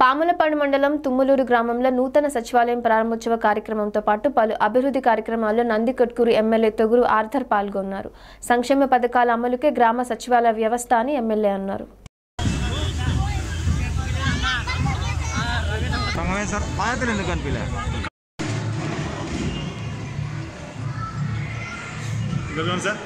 పాములపాడు మండలం తుమ్మలూరు గ్రామంలో నూతన సచివాలయం ప్రారంభోత్సవ కార్యక్రమంతో పాటు పలు అభివృద్ధి కార్యక్రమాల్లో నందికొట్కూరు ఎమ్మెల్యే తొగురు ఆర్థర్ పాల్గొన్నారు సంక్షేమ పథకాల అమలుకే గ్రామ సచివాలయ వ్యవస్థ అని ఎమ్మెల్యే అన్నారు సంగమే సార్ బాధ్యతలు ఎందుకు అనిపించలే ఇంకా చూడండి సార్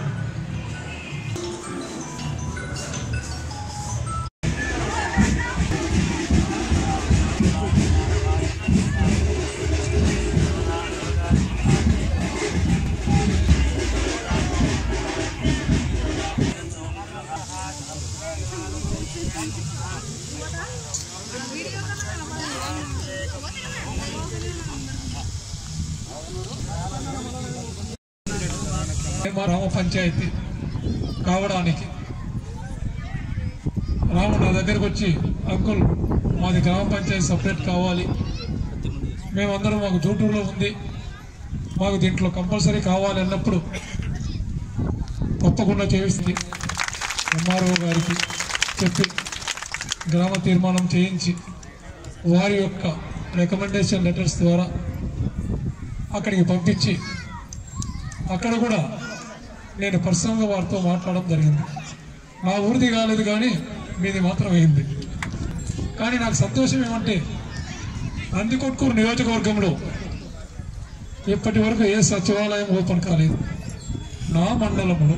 మా గ్రామ పంచాయతీ కావడానికి రాము నా దగ్గరకు వచ్చి అంకుల్ మాది గ్రామ పంచాయతీ సపరేట్ కావాలి మేమందరం మాకు జూటూరులో ఉంది మాకు దీంట్లో కంపల్సరీ కావాలి అన్నప్పుడు తప్పకుండా చేయిస్తుంది ఎంఆర్ఓ గారికి చెప్పి గ్రామ తీర్మానం చేయించి వారి యొక్క రికమెండేషన్ లెటర్స్ ద్వారా అక్కడికి పంపించి అక్కడ కూడా నేను పర్సనల్గా వారితో మాట్లాడడం జరిగింది నా ఊరిది కాలేదు కానీ మీది మాత్రం అయింది కానీ నాకు సంతోషం ఏమంటే నందికొట్కూరు నియోజకవర్గంలో ఇప్పటి వరకు ఏ సచివాలయం ఓపెన్ కాలేదు నా మండలంలో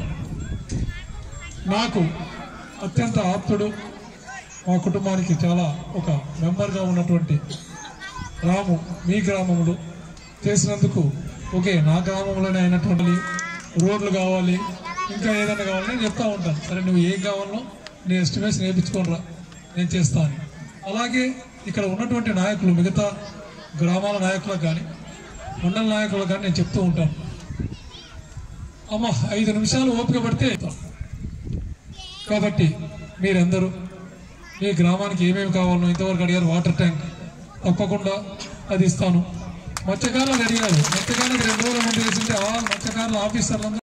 నాకు అత్యంత ఆప్తుడు మా కుటుంబానికి చాలా ఒక మెంబర్గా ఉన్నటువంటి రాము మీ గ్రామంలో చేసినందుకు ఓకే నా గ్రామంలోనే అయినటువంటి రోడ్లు కావాలి ఇంకా ఏదైనా కావాలి నేను చెప్తా ఉంటాను సరే నువ్వు ఏం కావాలో నేను ఎస్టిమేషన్ వేయించుకొని రా నేను చేస్తాను అలాగే ఇక్కడ ఉన్నటువంటి నాయకులు మిగతా గ్రామాల నాయకులకు కానీ మండల నాయకులకు కానీ నేను చెప్తూ ఉంటాను అమ్మ ఐదు నిమిషాలు ఓపిక పడితే కాబట్టి మీరందరూ మీ గ్రామానికి ఏమేమి కావాలో ఇంతవరకు అడిగారు వాటర్ ట్యాంక్ తప్పకుండా అది ఇస్తాను మత్స్యకారులకు అడిగారు మత్స్యకారులకు రెండు రోజుల ముందు వేసింటే ఆ మత్స్యకారుల ఆఫీసర్లందరూ